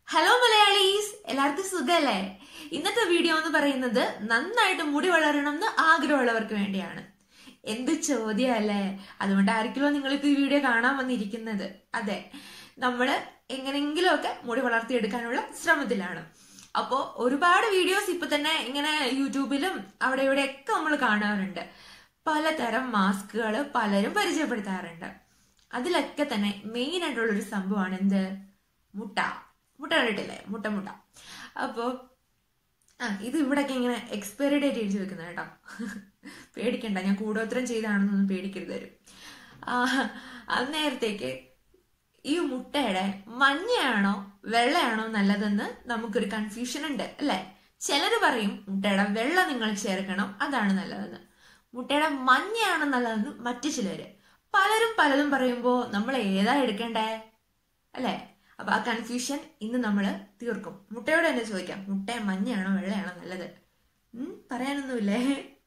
hello Malayalees എല്ലാവർക്കും സുഖല്ലേ ഇന്നത്തെ വീഡിയോ എന്ന് പറയുന്നത് നന്നായിട്ട് മുടി വളരണം എന്ന് ആഗ്രഹമുള്ളവർക്ക് വേണ്ടിയാണ് എന്ത് ചോദ്യമല്ലേ അതുകൊണ്ടായിരിക്കുമല്ലോ നിങ്ങളിപ്പോ ഈ വീഡിയോ കാണാൻ വന്നിരിക്കുന്നത് അതെ നമ്മള് എങ്ങനെങ്കിലുമൊക്കെ മുടി വളർത്തിയെടുക്കാനുള്ള ശ്രമത്തിലാണ് അപ്പോൾ ഒരുപാട് വീഡിയോസ് ഇപ്പൊ തന്നെ ഇങ്ങനെ യൂട്യൂബിലും അവിടെ ഇവിടെയൊക്കെ നമ്മൾ കാണാറുണ്ട് പലതരം മാസ്കുകൾ പലരും പരിചയപ്പെടുത്താറുണ്ട് അതിലൊക്കെ തന്നെ മെയിൻ ആയിട്ടുള്ള ഒരു സംഭവമാണ് എന്ത് മുട്ട മുട്ട കണ്ടിട്ടില്ലേ മുട്ട മുട്ട അപ്പോ ആ ഇത് ഇവിടൊക്കെ ഇങ്ങനെ എക്സ്പയറി ഡേറ്റ് എഴുതി വെക്കുന്നത് കേട്ടോ പേടിക്കണ്ട ഞാൻ കൂടോത്രം ചെയ്താണെന്നൊന്നും പേടിക്കരുത് തരും ആ അന്നേരത്തേക്ക് ഈ മുട്ടയുടെ മഞ്ഞയാണോ വെള്ളയാണോ നല്ലതെന്ന് നമുക്കൊരു കൺഫ്യൂഷൻ ഉണ്ട് അല്ലെ ചിലര് പറയും മുട്ടയുടെ വെള്ള നിങ്ങൾ ചേർക്കണം അതാണ് നല്ലതെന്ന് മുട്ടയുടെ മഞ്ഞയാണ് നല്ലതെന്ന് മറ്റു ചിലര് പലരും പലതും പറയുമ്പോ നമ്മൾ ഏതാ എടുക്കണ്ടേ അല്ലെ അപ്പൊ ആ കൺഫ്യൂഷൻ ഇന്ന് നമ്മൾ തീർക്കും മുട്ടയോട് തന്നെ ചോദിക്കാം മുട്ട മഞ്ഞയാണോ വെള്ളയാണോ നല്ലത് ഉം പറയാനൊന്നുമില്ലേ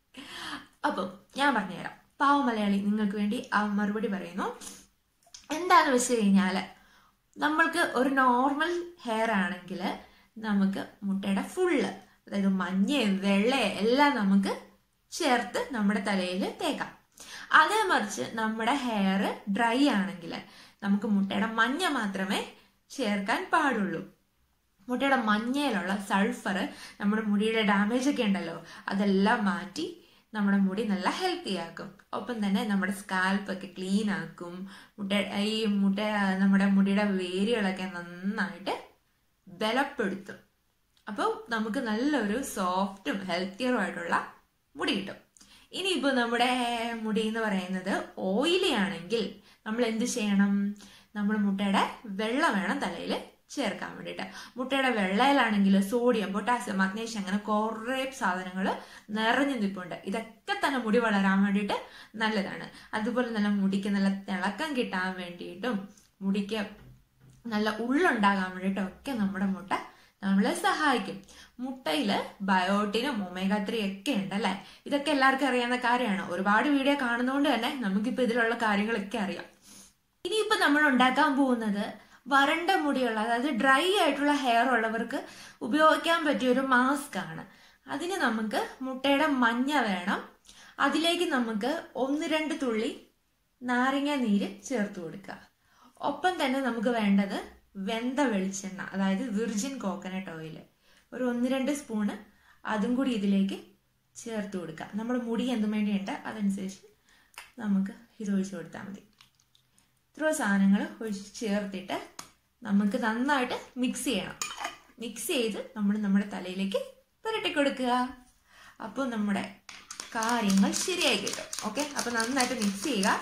അപ്പം ഞാൻ പറഞ്ഞുതരാം പാവ മലയാളി നിങ്ങൾക്ക് വേണ്ടി ആ മറുപടി പറയുന്നു എന്താന്ന് വെച്ച് കഴിഞ്ഞാല് നമ്മൾക്ക് ഒരു നോർമൽ ഹെയർ ആണെങ്കിൽ നമുക്ക് മുട്ടയുടെ ഫുള്ള് അതായത് മഞ്ഞയും വെള്ളയും എല്ലാം നമുക്ക് ചേർത്ത് നമ്മുടെ തലയിൽ തേക്കാം അതേ മറിച്ച് നമ്മുടെ ഹെയർ ഡ്രൈ ആണെങ്കിൽ നമുക്ക് മുട്ടയുടെ മഞ്ഞ മാത്രമേ ചേർക്കാൻ പാടുള്ളൂ മുട്ടയുടെ മഞ്ഞയിലുള്ള സൾഫർ നമ്മുടെ മുടിയുടെ ഡാമേജ് ഒക്കെ ഉണ്ടല്ലോ അതെല്ലാം മാറ്റി നമ്മുടെ മുടി നല്ല ഹെൽത്തി ആക്കും ഒപ്പം തന്നെ നമ്മുടെ സ്കാൽപ്പ് ഒക്കെ ക്ലീൻ ആക്കും മുട്ട ഈ മുട്ട നമ്മുടെ മുടിയുടെ വേരുകളൊക്കെ നന്നായിട്ട് ബലപ്പെടുത്തും അപ്പോൾ നമുക്ക് നല്ലൊരു സോഫ്റ്റും ഹെൽത്തിയറും ആയിട്ടുള്ള മുടി കിട്ടും ഇനിയിപ്പോ നമ്മുടെ മുടി എന്ന് പറയുന്നത് ഓയിലി ആണെങ്കിൽ നമ്മൾ എന്ത് ചെയ്യണം നമ്മൾ മുട്ടയുടെ വെള്ള വേണം തലയിൽ ചേർക്കാൻ വേണ്ടിയിട്ട് മുട്ടയുടെ വെള്ളയിലാണെങ്കിൽ സോഡിയം പൊട്ടാസ്യം മഗ്നീഷ്യം അങ്ങനെ കുറേ സാധനങ്ങൾ നിറഞ്ഞു നിൽപ്പുണ്ട് ഇതൊക്കെ തന്നെ മുടി വളരാൻ വേണ്ടിയിട്ട് നല്ലതാണ് അതുപോലെ തന്നെ മുടിക്ക് നല്ല തിളക്കം കിട്ടാൻ വേണ്ടിയിട്ടും മുടിക്ക് നല്ല ഉള്ളുണ്ടാകാൻ വേണ്ടിയിട്ടും ഒക്കെ നമ്മുടെ മുട്ട നമ്മളെ സഹായിക്കും മുട്ടയില് ബയോട്ടിനും ഒമേഗ ത്രീ ഒക്കെ ഉണ്ട് അല്ലെ ഇതൊക്കെ എല്ലാവർക്കും അറിയാവുന്ന കാര്യമാണ് ഒരുപാട് വീഡിയോ കാണുന്നതുകൊണ്ട് തന്നെ നമുക്കിപ്പോ ഇതിലുള്ള കാര്യങ്ങളൊക്കെ അറിയാം ഇനിയിപ്പോ നമ്മൾ ഉണ്ടാക്കാൻ പോകുന്നത് വരണ്ട മുടിയുള്ള അതായത് ഡ്രൈ ആയിട്ടുള്ള ഹെയർ ഉള്ളവർക്ക് ഉപയോഗിക്കാൻ പറ്റിയ ഒരു മാസ്ക് ആണ് അതിന് നമുക്ക് മുട്ടയുടെ മഞ്ഞ വേണം അതിലേക്ക് നമുക്ക് ഒന്ന് രണ്ട് തുള്ളി നാരങ്ങ നീര് ചേർത്ത് കൊടുക്കുക ഒപ്പം തന്നെ നമുക്ക് വേണ്ടത് വെന്ത വെളിച്ചെണ്ണ അതായത് വിർജിൻ കോക്കനട്ട് ഓയിൽ ഒരു ഒന്ന് രണ്ട് സ്പൂണ് അതും കൂടി ഇതിലേക്ക് ചേർത്ത് കൊടുക്കുക നമ്മുടെ മുടി എന്തും വേണ്ടിയുണ്ട് അതനുസരിച്ച് നമുക്ക് ഇത് ഒഴിച്ചു കൊടുത്താൽ മതി ഇത്ര സാധനങ്ങൾ ഒഴിച്ച് ചേർത്തിട്ട് നമുക്ക് നന്നായിട്ട് മിക്സ് ചെയ്യണം മിക്സ് ചെയ്ത് നമ്മൾ നമ്മുടെ തലയിലേക്ക് പുരട്ടി കൊടുക്കുക അപ്പോൾ നമ്മുടെ കാര്യങ്ങൾ ശരിയായി കിട്ടും ഓക്കെ അപ്പോൾ നന്നായിട്ട് മിക്സ് ചെയ്യുക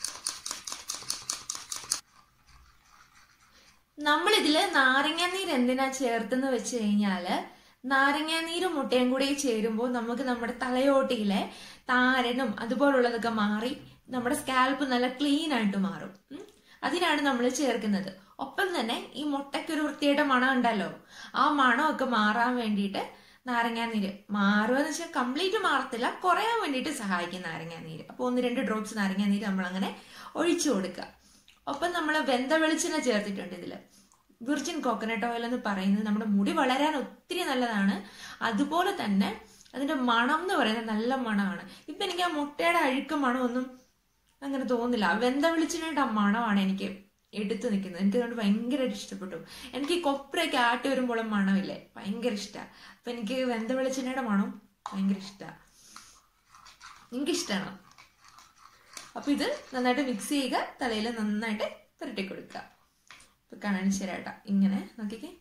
നമ്മൾ ഇതില് നാരങ്ങാനീര് എന്തിനാ ചേർത്തെന്ന് വെച്ച് കഴിഞ്ഞാല് നാരങ്ങാനീരും മുട്ടയും കൂടി ചേരുമ്പോൾ നമുക്ക് നമ്മുടെ തലയോട്ടിയിലെ താരനും അതുപോലുള്ളതൊക്കെ മാറി നമ്മുടെ സ്കാൽപ്പ് നല്ല ക്ലീൻ ആയിട്ട് മാറും അതിനാണ് നമ്മൾ ചേർക്കുന്നത് ഒപ്പം തന്നെ ഈ മുട്ടയ്ക്ക് ഒരു വൃത്തിയുടെ മണം ഉണ്ടല്ലോ ആ മണമൊക്കെ മാറാൻ വേണ്ടിയിട്ട് നാരങ്ങാനീര് മാറുമെന്ന് വെച്ചാൽ കംപ്ലീറ്റ് മാറത്തില്ല കുറയാൻ വേണ്ടിയിട്ട് സഹായിക്കും നാരങ്ങാനീര് അപ്പോൾ ഒന്ന് രണ്ട് ഡ്രോപ്സ് നാരങ്ങാനീര് നമ്മൾ അങ്ങനെ ഒഴിച്ചു കൊടുക്കുക ഒപ്പം നമ്മൾ വെന്ത വെളിച്ചെണ്ണ ചേർത്തിട്ടുണ്ട് ഇതിൽ വിർജിൻ കോക്കനട്ട് ഓയിൽ എന്ന് പറയുന്നത് നമ്മുടെ മുടി വളരാൻ ഒത്തിരി നല്ലതാണ് അതുപോലെ തന്നെ അതിന്റെ മണം എന്ന് പറയുന്നത് നല്ല മണമാണ് ഇപ്പൊ എനിക്ക് ആ മുട്ടയുടെ അഴുക്ക് മണമൊന്നും അങ്ങനെ തോന്നില്ല വെന്ത വെളിച്ചെണ്ണയുടെ ആ മണമാണ് എനിക്ക് എടുത്തു നിൽക്കുന്നത് എനിക്ക് അതുകൊണ്ട് ഭയങ്കരമായിട്ട് ഇഷ്ടപ്പെട്ടു എനിക്ക് ഈ കൊപ്രയൊക്കെ ആട്ടി വരുമ്പോഴും മണമില്ലേ ഭയങ്കര ഇഷ്ടമാണ് അപ്പൊ എനിക്ക് വെന്ത വെളിച്ചെണ്ണയുടെ മണം ഭയങ്കര ഇഷ്ടമാണ് എനിക്കിഷ്ടമാണ് അപ്പൊ ഇത് നന്നായിട്ട് മിക്സ് ചെയ്യുക തലയിൽ നന്നായിട്ട് പുരട്ടി കൊടുക്കുക ഇപ്പൊ കാണാൻ ശരിയാട്ടാ ഇങ്ങനെ നോക്കിക്കേ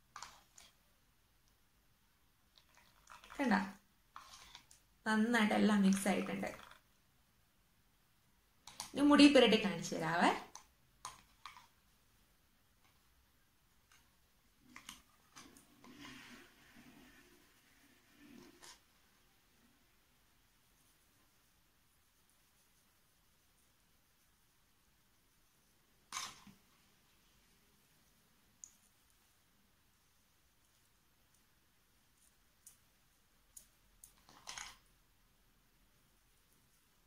കണ്ട നന്നായിട്ട് എല്ലാം മിക്സ് ആയിട്ടുണ്ട് ഇനി മുടി പുരട്ടി കാണിച്ചു തരാവേ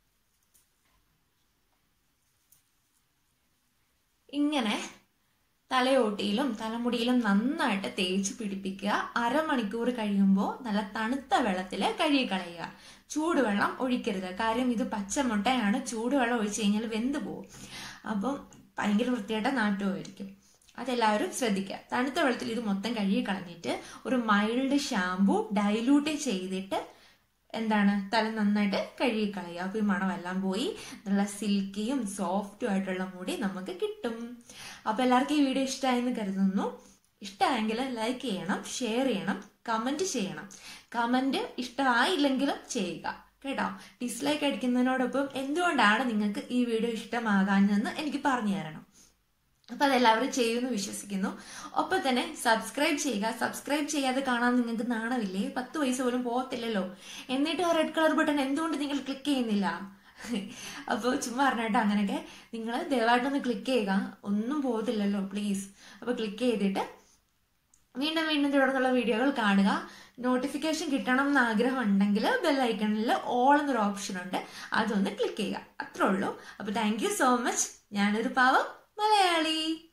ഇങ്ങനെ തലയോട്ടിയിലും തലമുടിയിലും നന്നായിട്ട് തേച്ച് പിടിപ്പിക്കുക അരമണിക്കൂർ കഴിയുമ്പോൾ നല്ല തണുത്ത വെള്ളത്തിൽ കഴുകി കളയുക ചൂടുവെള്ളം ഒഴിക്കരുത് കാര്യം ഇത് പച്ചമുട്ടയാണ് ചൂടുവെള്ളം ഒഴിച്ചു കഴിഞ്ഞാൽ വെന്ത് പോകും അപ്പം ഭയങ്കര വൃത്തിയായിട്ട് നാട്ടുമായിരിക്കും അതെല്ലാവരും ശ്രദ്ധിക്കുക തണുത്ത വെള്ളത്തിൽ ഇത് മൊത്തം കഴുകി കളഞ്ഞിട്ട് ഒരു മൈൽഡ് ഷാമ്പു ഡൈലൂട്ട് ചെയ്തിട്ട് എന്താണ് തല നന്നായിട്ട് കഴുകി കളയുക അപ്പോൾ ഈ മണമെല്ലാം പോയി നല്ല സിൽക്കിയും സോഫ്റ്റും ആയിട്ടുള്ള മുടി നമുക്ക് കിട്ടും അപ്പോൾ എല്ലാവർക്കും ഈ വീഡിയോ ഇഷ്ടമായെന്ന് കരുതുന്നു ഇഷ്ടമായെങ്കിൽ ലൈക്ക് ചെയ്യണം ഷെയർ ചെയ്യണം കമന്റ് ചെയ്യണം കമന്റ് ഇഷ്ടമായില്ലെങ്കിലും ചെയ്യുക കേട്ടോ ഡിസ്ലൈക്ക് അടിക്കുന്നതിനോടൊപ്പം എന്തുകൊണ്ടാണ് നിങ്ങൾക്ക് ഈ വീഡിയോ ഇഷ്ടമാകാഞ്ഞതെന്ന് എനിക്ക് പറഞ്ഞു തരണം അപ്പൊ അതെല്ലാവരും ചെയ്യുമെന്ന് വിശ്വസിക്കുന്നു ഒപ്പം തന്നെ സബ്സ്ക്രൈബ് ചെയ്യുക സബ്സ്ക്രൈബ് ചെയ്യാതെ കാണാൻ നിങ്ങൾക്ക് നാണമില്ലേ പത്ത് പൈസ പോലും പോകത്തില്ലല്ലോ എന്നിട്ട് ആ റെഡ് കളർ ബട്ടൺ എന്തുകൊണ്ട് നിങ്ങൾ ക്ലിക്ക് ചെയ്യുന്നില്ല അപ്പോൾ ചുമ്മാ പറഞ്ഞിട്ട് അങ്ങനെയൊക്കെ നിങ്ങൾ ദയവായിട്ടൊന്ന് ക്ലിക്ക് ചെയ്യുക ഒന്നും പോകത്തില്ലല്ലോ പ്ലീസ് അപ്പോൾ ക്ലിക്ക് ചെയ്തിട്ട് വീണ്ടും വീണ്ടും തുടർന്നുള്ള വീഡിയോകൾ കാണുക നോട്ടിഫിക്കേഷൻ കിട്ടണം എന്ന് ആഗ്രഹം ഉണ്ടെങ്കിൽ ബെല്ലൈക്കണിൽ ഓൾ എന്നൊരു ഓപ്ഷൻ ഉണ്ട് അതൊന്ന് ക്ലിക്ക് ചെയ്യുക അത്രേ ഉള്ളൂ അപ്പോൾ താങ്ക് യു സോ മച്ച് ഞാനൊരു പാവം മലയാളി